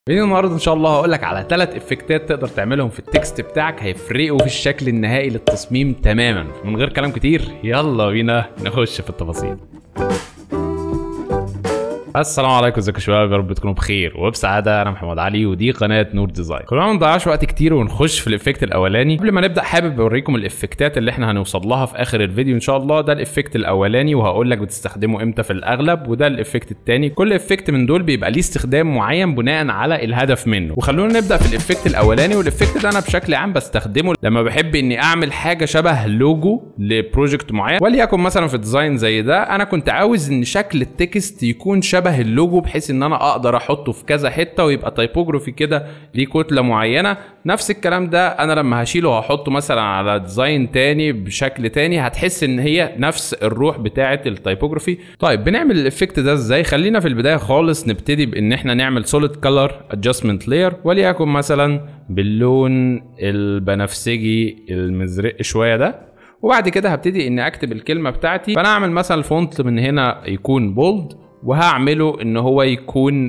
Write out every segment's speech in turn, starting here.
فيديو النهارده ان شاء الله هقول لك على ثلاث افكتات تقدر تعملهم في التكست بتاعك هيفرقوا في الشكل النهائي للتصميم تماما من غير كلام كتير يلا بينا نخش في التفاصيل السلام عليكم ازيكم يا شباب يا رب تكونوا بخير وبسعاده انا محمد علي ودي قناه نور ديزاين كلنا ما نضيعش وقت كتير ونخش في الافكت الاولاني قبل ما نبدا حابب اوريكم الافكتات اللي احنا هنوصل لها في اخر الفيديو ان شاء الله ده الافكت الاولاني وهقول لك بتستخدمه امتى في الاغلب وده الافكت الثاني كل افكت من دول بيبقى ليه استخدام معين بناء على الهدف منه وخلونا نبدا في الافكت الاولاني والافكت ده انا بشكل عام بستخدمه لما بحب اني اعمل حاجه شبه لوجو لبروجكت معين وليكن مثلا في ديزاين زي ده انا كنت عاوز ان شكل التكست يكون شبه اللوجو بحيث ان انا اقدر احطه في كذا حته ويبقى تايبوجرافي كده ليه كتله معينه نفس الكلام ده انا لما هشيله وهحطه مثلا على ديزاين تاني بشكل تاني هتحس ان هي نفس الروح بتاعه التايبوجرافي طيب بنعمل الافكت ده ازاي خلينا في البدايه خالص نبتدي بان احنا نعمل سوليد كلر ادجستمنت لاير وليكن مثلا باللون البنفسجي المزرق شويه ده وبعد كده هبتدي اني اكتب الكلمه بتاعتي فانا اعمل مثلا الفونت من هنا يكون بولد وهعمله ان هو يكون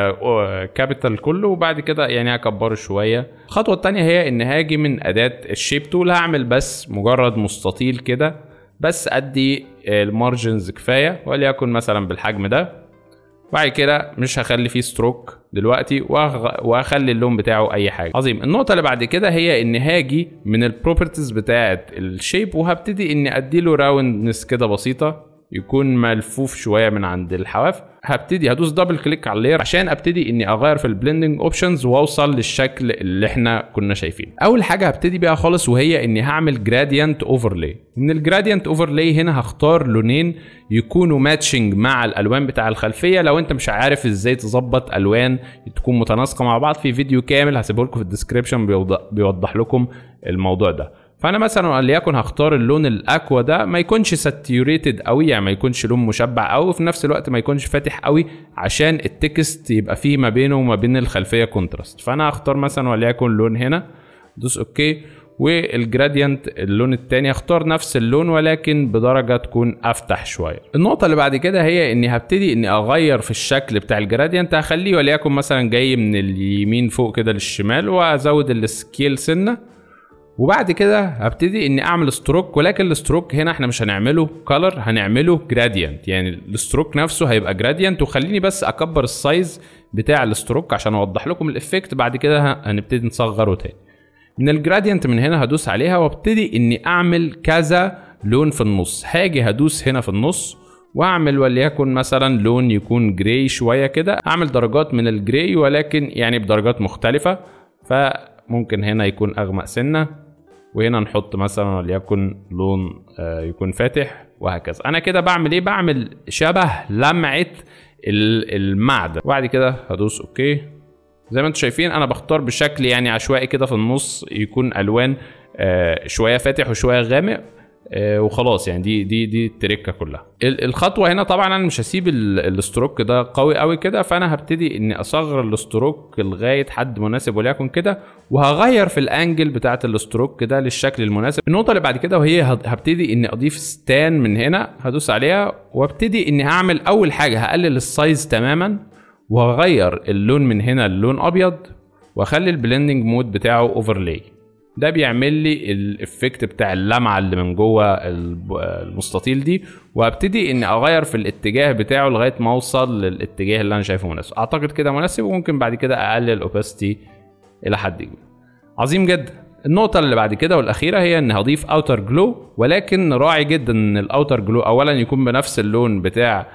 كابيتال كله وبعد كده يعني هكبره شويه الخطوه الثانيه هي ان هاجي من اداه الشيب تول هعمل بس مجرد مستطيل كده بس ادي المارجنز كفايه وليكن مثلا بالحجم ده بعد كده مش هخلي فيه ستروك دلوقتي وهخلي اللون بتاعه اي حاجه عظيم النقطه اللي بعد كده هي ان هاجي من البروبرتيز بتاعه الشيب وهبتدي اني اديله راوندنس كده بسيطه يكون ملفوف شويه من عند الحواف هبتدي هدوس دبل كليك على اللاير عشان ابتدي اني اغير في البلندنج اوبشنز واوصل للشكل اللي احنا كنا شايفينه اول حاجه هبتدي بيها خالص وهي اني هعمل جراديانت اوفرلاي من الجراديانت اوفرلاي هنا هختار لونين يكونوا ماتشنج مع الالوان بتاع الخلفيه لو انت مش عارف ازاي تظبط الوان تكون متناسقه مع بعض في فيديو كامل هسيبه لكم في الديسكربشن بيوضح لكم الموضوع ده فانا مثلا وليكن هختار اللون الاكوا ده ما يكونش ساتيوريتد قوي يعني ما يكونش لون مشبع قوي وفي نفس الوقت ما يكونش فاتح قوي عشان التكست يبقى فيه ما بينه وما بين الخلفيه كونتراست فانا هختار مثلا وليكن لون هنا دوس اوكي والجراديانت اللون التاني اختار نفس اللون ولكن بدرجة تكون افتح شوية النقطة اللي بعد كده هي اني هبتدي اني اغير في الشكل بتاع الجراديانت هخليه وليكن مثلا جاي من اليمين فوق كده للشمال وازود السكيل سنة وبعد كده هبتدي اني اعمل ستروك ولكن الستروك هنا احنا مش هنعمله كلر هنعمله جراديانت يعني الستروك نفسه هيبقى جراديانت وخليني بس اكبر السايز بتاع الستروك عشان اوضح لكم الافكت بعد كده هنبتدي نصغره تاني من الجراديانت من هنا هدوس عليها وابتدي اني اعمل كذا لون في النص هاجي هدوس هنا في النص واعمل وليكن مثلا لون يكون جراي شويه كده اعمل درجات من الجراي ولكن يعني بدرجات مختلفه فممكن هنا يكون اغمق سنه وهنا نحط مثلا وليكن لون يكون فاتح وهكذا انا كده بعمل ايه بعمل شبه لمعه المعدن وبعد كده هدوس اوكي زي ما انتم شايفين انا بختار بشكل يعني عشوائي كده في النص يكون الوان شويه فاتح وشويه غامق وخلاص يعني دي دي دي التركه كلها الخطوه هنا طبعا انا مش هسيب الستروك ده قوي قوي كده فانا هبتدي اني اصغر الستروك لغايه حد مناسب وليكن كده وهغير في الانجل بتاعه الستروك ده للشكل المناسب النقطه اللي بعد كده وهي هبتدي اني اضيف ستان من هنا هدوس عليها وابتدي اني هعمل اول حاجه هقلل السايز تماما وهغير اللون من هنا للون ابيض واخلي البلندنج مود بتاعه اوفرلاي ده بيعمل لي الافكت بتاع اللمعه اللي من جوه المستطيل دي وابتدي اني اغير في الاتجاه بتاعه لغايه ما اوصل للاتجاه اللي انا شايفه مناسب اعتقد كده مناسب وممكن بعد كده اقلل الاوباستي الى حد كبير عظيم جدا النقطة اللي بعد كده والأخيرة هي إن هضيف أوتر جلو ولكن راعي جدا إن الأوتر جلو أولا يكون بنفس اللون بتاع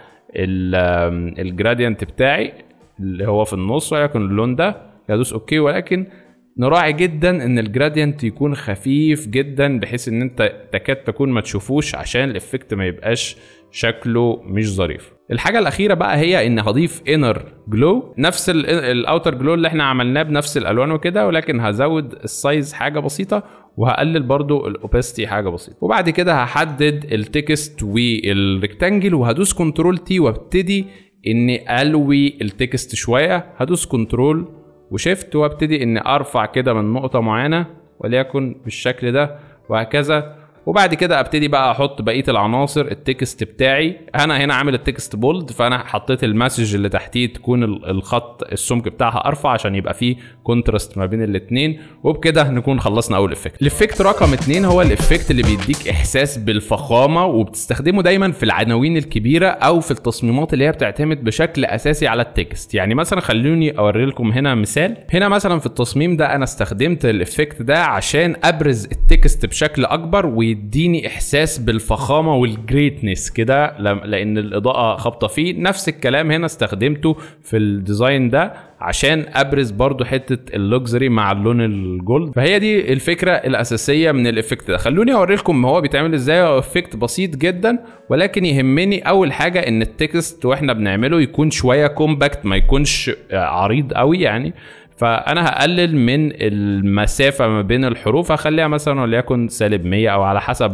الجراديانت بتاعي اللي هو في النص وليكن اللون ده هدوس أوكي ولكن نراعي جدا ان الجراديانت يكون خفيف جدا بحيث ان انت تكاد تكون ما تشوفوش عشان الافكت ما يبقاش شكله مش ظريف الحاجة الأخيرة بقى هي إن هضيف انر جلو نفس الأوتر جلو اللي احنا عملناه بنفس الألوان وكده ولكن هزود السايز حاجة بسيطة وهقلل برضو الاوباستي حاجة بسيطة وبعد كده هحدد التكست والريكتانجل وهدوس كنترول تي وابتدي إني ألوي التكست شوية هدوس كنترول وشيفت وابتدي اني ارفع كده من نقطة معينة وليكن بالشكل ده وهكذا وبعد كده ابتدي بقى احط بقيه العناصر التكست بتاعي انا هنا عامل التكست بولد فانا حطيت المسج اللي تحتيه تكون الخط السمك بتاعها ارفع عشان يبقى فيه كونتراست ما بين الاثنين وبكده نكون خلصنا اول افكت الافكت رقم اتنين هو الافكت اللي بيديك احساس بالفخامه وبتستخدمه دايما في العناوين الكبيره او في التصميمات اللي هي بتعتمد بشكل اساسي على التكست يعني مثلا خلوني اوري لكم هنا مثال هنا مثلا في التصميم ده انا استخدمت الافكت ده عشان ابرز التكست بشكل اكبر ويديني احساس بالفخامه والجريتنس كده لان الاضاءه خابطه فيه نفس الكلام هنا استخدمته في الديزاين ده عشان ابرز برضو حته اللوكسري مع اللون الجولد فهي دي الفكره الاساسيه من الافكت ده خلوني اوري لكم هو بيتعمل ازاي هو افكت بسيط جدا ولكن يهمني اول حاجه ان التكست واحنا بنعمله يكون شويه كومباكت ما يكونش عريض قوي يعني فانا هقلل من المسافه ما بين الحروف هخليها مثلا وليكن سالب 100 او على حسب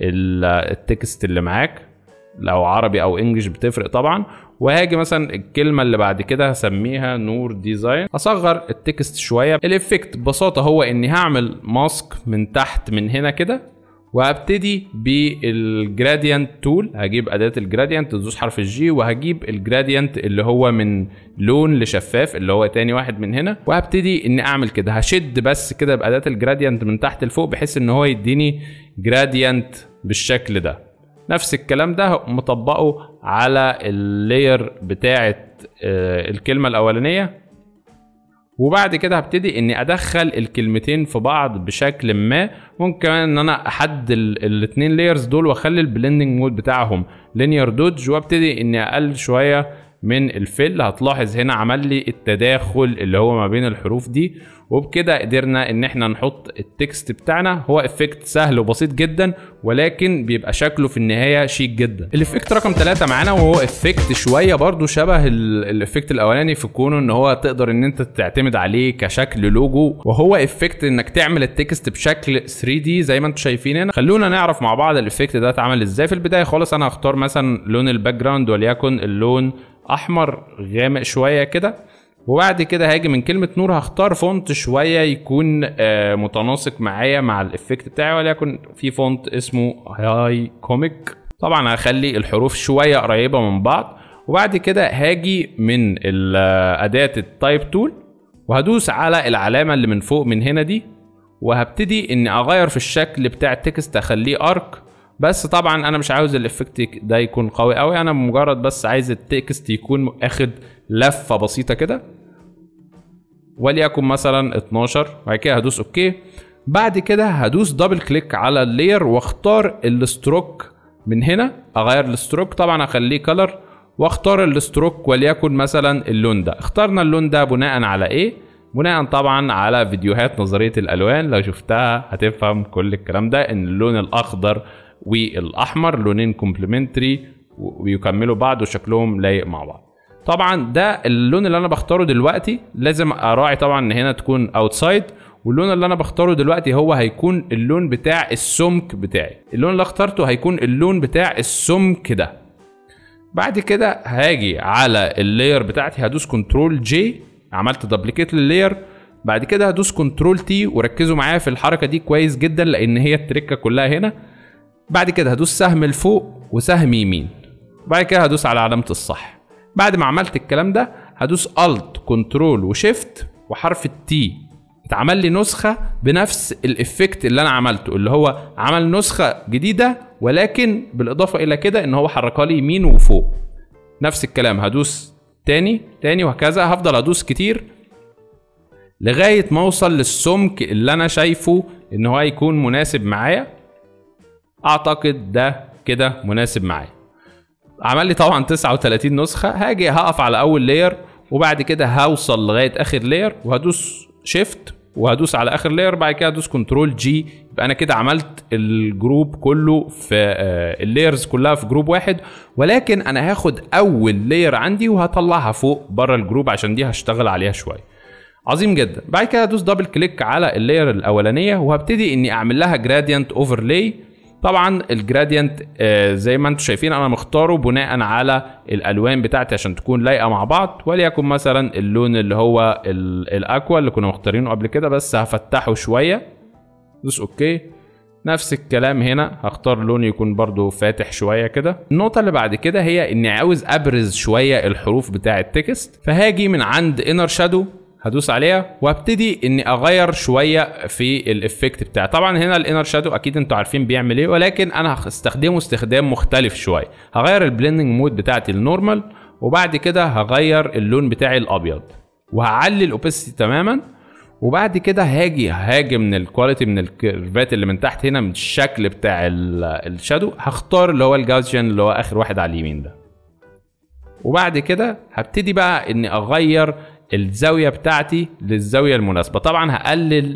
التكست اللي معاك لو عربي او انجلش بتفرق طبعا وهاجي مثلا الكلمه اللي بعد كده هسميها نور ديزاين اصغر التكست شويه الافكت ببساطه هو اني هعمل ماسك من تحت من هنا كده وهبتدي بالجراديانت تول هجيب اداه الجراديانت تدوس حرف الجي وهجيب الجراديانت اللي هو من لون لشفاف اللي هو تاني واحد من هنا وهبتدي اني اعمل كده هشد بس كده باداه الجراديانت من تحت لفوق بحيث ان هو يديني جراديانت بالشكل ده نفس الكلام ده مطبقه على اللاير بتاعه الكلمه الاولانيه وبعد كده هبتدي اني ادخل الكلمتين في بعض بشكل ما ممكن كمان ان انا احدد الاثنين لايرز دول واخلي البلندنج مود بتاعهم لينير دوج وابتدي اني اقلل شويه من الفل هتلاحظ هنا عمل لي التداخل اللي هو ما بين الحروف دي وبكده قدرنا ان احنا نحط التكست بتاعنا هو افكت سهل وبسيط جدا ولكن بيبقى شكله في النهايه شيك جدا الافكت رقم ثلاثة معانا وهو افكت شويه برضو شبه الافكت الاولاني في كونه ان هو تقدر ان انت تعتمد عليه كشكل لوجو وهو افكت انك تعمل التكست بشكل 3 دي زي ما انتم شايفين هنا خلونا نعرف مع بعض الافكت ده اتعمل ازاي في البدايه خالص انا هختار مثلا لون الباك جراوند وليكن اللون احمر غامق شويه كده وبعد كده هاجي من كلمه نور هختار فونت شويه يكون آه متناسق معايا مع الافكت بتاعي وليكن في فونت اسمه هاي كوميك طبعا هخلي الحروف شويه قريبه من بعض وبعد كده هاجي من اداه التايب تول وهدوس على العلامه اللي من فوق من هنا دي وهبتدي اني اغير في الشكل بتاع التكست اخليه ارك بس طبعا انا مش عاوز الافكت ده يكون قوي قوي انا مجرد بس عايز التكست يكون اخد لفه بسيطه كده وليكن مثلا 12 بعد كده هدوس اوكي بعد كده هدوس دبل كليك على اللاير واختار الستروك من هنا اغير الستروك طبعا اخليه كلر واختار الستروك وليكن مثلا اللون ده اخترنا اللون ده بناء على ايه بناء طبعا على فيديوهات نظريه الالوان لو شفتها هتفهم كل الكلام ده ان اللون الاخضر والاحمر لونين كومبلمنتري ويكملوا بعض وشكلهم لايق مع بعض طبعا ده اللون اللي انا بختاره دلوقتي لازم اراعي طبعا ان هنا تكون اوتسايد واللون اللي انا بختاره دلوقتي هو هيكون اللون بتاع السمك بتاعي اللون اللي اخترته هيكون اللون بتاع السمك ده بعد كده هاجي على اللاير بتاعتي هدوس كنترول جي عملت دبليكيت لللاير بعد كده هدوس كنترول تي وركزوا معايا في الحركه دي كويس جدا لان هي التركه كلها هنا بعد كده هدوس سهم لفوق وسهم يمين بعد كده هدوس على علامه الصح بعد ما عملت الكلام ده هدوس الت كنترول وشيفت وحرف التي اتعمل لي نسخه بنفس الافكت اللي انا عملته اللي هو عمل نسخه جديده ولكن بالاضافه الى كده ان هو حركها لي يمين وفوق نفس الكلام هدوس تاني تاني وهكذا هفضل ادوس كتير لغايه ما اوصل للسمك اللي انا شايفه ان هو هيكون مناسب معايا اعتقد ده كده مناسب معايا عمل لي طبعا 39 نسخه هاجي هقف على اول لاير وبعد كده هوصل لغايه اخر لاير وهدوس شيفت وهدوس على اخر لاير بعد كده هدوس كنترول جي يبقى انا كده عملت الجروب كله في اللايرز كلها في جروب واحد ولكن انا هاخد اول لاير عندي وهطلعها فوق بره الجروب عشان دي هشتغل عليها شويه عظيم جدا بعد كده هدوس دبل كليك على اللاير الاولانيه وهبتدي اني اعمل لها جراديانت اوفرلاي طبعا الجراديانت آه زي ما انتم شايفين انا مختاره بناء على الالوان بتاعتي عشان تكون لايقه مع بعض وليكن مثلا اللون اللي هو الاكوا اللي كنا مختارينه قبل كده بس هفتحه شويه دوس اوكي نفس الكلام هنا هختار لون يكون برضو فاتح شويه كده النقطه اللي بعد كده هي اني عاوز ابرز شويه الحروف بتاع التكست فهاجي من عند انر شادو هدوس عليها وابتدي اني اغير شويه في الافكت بتاعي طبعا هنا الانر شادو اكيد انتوا عارفين بيعمل ايه ولكن انا هستخدمه استخدام مختلف شويه هغير البلندنج مود بتاعتي النورمال وبعد كده هغير اللون بتاعي الابيض وهعلي الاوبستي تماما وبعد كده هاجي هاجي من الكواليتي من الكيرفات اللي من تحت هنا من الشكل بتاع الشادو هختار اللي هو الجاوزيان اللي هو اخر واحد على اليمين ده وبعد كده هبتدي بقى اني اغير الزاويه بتاعتي للزاويه المناسبه طبعا هقلل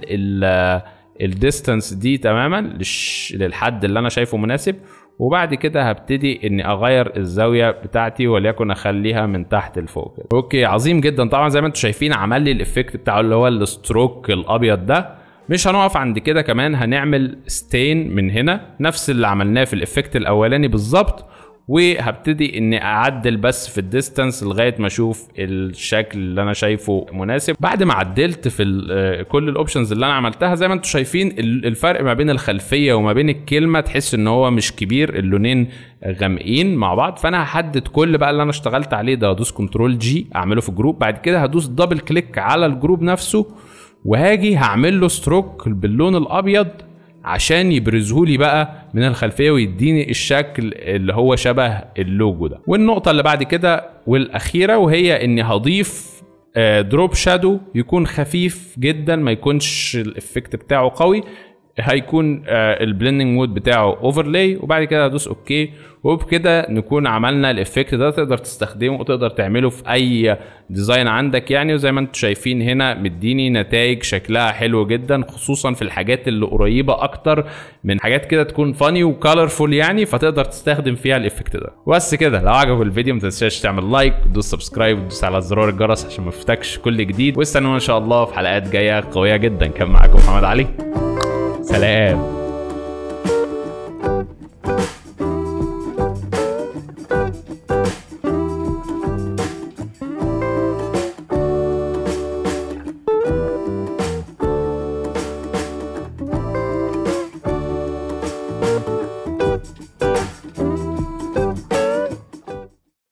الديستانس دي تماما للحد اللي انا شايفه مناسب وبعد كده هبتدي اني اغير الزاويه بتاعتي وليكن اخليها من تحت لفوق كده اوكي عظيم جدا طبعا زي ما انتم شايفين عمل لي الافكت بتاعه اللي هو الستروك الابيض ده مش هنقف عند كده كمان هنعمل ستين من هنا نفس اللي عملناه في الافكت الاولاني بالظبط وهبتدي اني اعدل بس في الديستانس لغايه ما اشوف الشكل اللي انا شايفه مناسب بعد ما عدلت في كل الاوبشنز اللي انا عملتها زي ما انتم شايفين الفرق ما بين الخلفيه وما بين الكلمه تحس ان هو مش كبير اللونين غامقين مع بعض فانا هحدد كل بقى اللي انا اشتغلت عليه ده هدوس كنترول جي اعمله في جروب بعد كده هدوس دبل كليك على الجروب نفسه وهاجي هعمل له ستروك باللون الابيض عشان يبرزهولي بقى من الخلفيه ويديني الشكل اللي هو شبه اللوجو ده والنقطه اللي بعد كده والاخيره وهي اني هضيف دروب شادو يكون خفيف جدا ما يكونش الافكت بتاعه قوي هيكون البلندنج مود بتاعه اوفرلاي وبعد كده هدوس اوكي وبكده نكون عملنا الافكت ده تقدر تستخدمه وتقدر تعمله في اي ديزاين عندك يعني وزي ما انتم شايفين هنا مديني نتائج شكلها حلو جدا خصوصا في الحاجات اللي قريبه اكتر من حاجات كده تكون فاني وكالرفول يعني فتقدر تستخدم فيها الافكت ده بس كده لو عجبك الفيديو ما تنساش تعمل لايك وتدوس سبسكرايب وتدوس على زرار الجرس عشان ما يفوتكش كل جديد واستنونا ان شاء الله في حلقات جايه قويه جدا كان معاكم محمد علي سلام